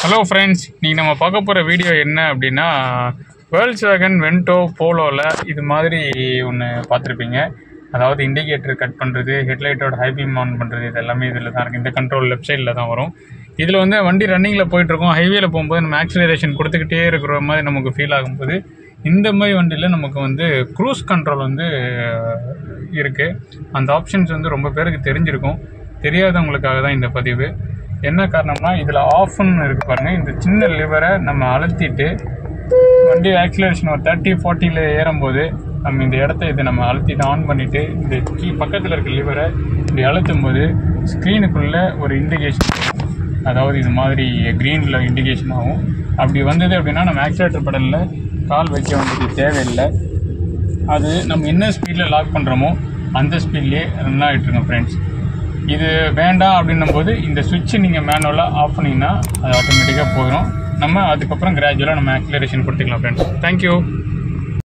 hello friends நீங்கள் நம்ம பார்க்க போகிற வீடியோ என்ன அப்படின்னா வேர்ல்ஸ் வேகன் வென்டோ போலோவில் இது மாதிரி ஒன்று பார்த்துருப்பீங்க அதாவது இண்டிகேட்டர் கட் பண்ணுறது ஹெட்லைட்டோட ஹை பீம் ஆன் பண்ணுறது இது எல்லாமே இதில் தான் இருக்குது இந்த கண்ட்ரோல் லெஃப்ட் சைடில் தான் வரும் இதில் வந்து வண்டி ரன்னிங்கில் போயிட்டுருக்கோம் ஹைவேல போகும்போது நம்ம ஆக்சிலரேஷன் கொடுத்துக்கிட்டே இருக்கிற மாதிரி நமக்கு ஃபீல் ஆகும்போது இந்த மாதிரி வண்டியில் நமக்கு வந்து க்ரூஸ் கண்ட்ரோல் வந்து இருக்குது அந்த ஆப்ஷன்ஸ் வந்து ரொம்ப பேருக்கு தெரிஞ்சிருக்கும் தெரியாதவங்களுக்காக தான் இந்த பதிவு என்ன காரணம்னா இதில் ஆஃப்னு இருக்கு பாருங்கள் இந்த சின்ன லிவரை நம்ம அழுத்திட்டு வண்டி ஆக்சிலரேஷன் ஒரு தேர்ட்டி ஃபார்ட்டியில் ஏறும்போது நம்ம இந்த இடத்த இதை நம்ம அழுத்திட்டு ஆன் பண்ணிவிட்டு இந்த கீ பக்கத்தில் இருக்க லிவரை இப்படி அழுத்தும் போது ஸ்க்ரீனுக்குள்ளே ஒரு இண்டிகேஷன் அதாவது இது மாதிரி க்ரீனில் இண்டிகேஷன் ஆகும் அப்படி வந்தது அப்படின்னா நம்ம ஆக்சிலேட்டர் படலில் கால் வைக்க வேண்டியது தேவையில்லை அது நம்ம என்ன ஸ்பீடில் லாக் பண்ணுறோமோ அந்த ஸ்பீட்லேயே ரன் ஆகிட்டுருங்க ஃப்ரெண்ட்ஸ் இது வேண்டாம் அப்படின்னும் போது இந்த சுவிட்சை நீங்கள் மேனுவலாக ஆஃப் பண்ணிங்கன்னா அது ஆட்டோமேட்டிக்காக போயிடும் நம்ம அதுக்கப்புறம் கிராஜுவலாக நம்ம ஆக்சிலரேஷன் கொடுத்துக்கலாம் ஃப்ரெண்ட்ஸ் தேங்க்யூ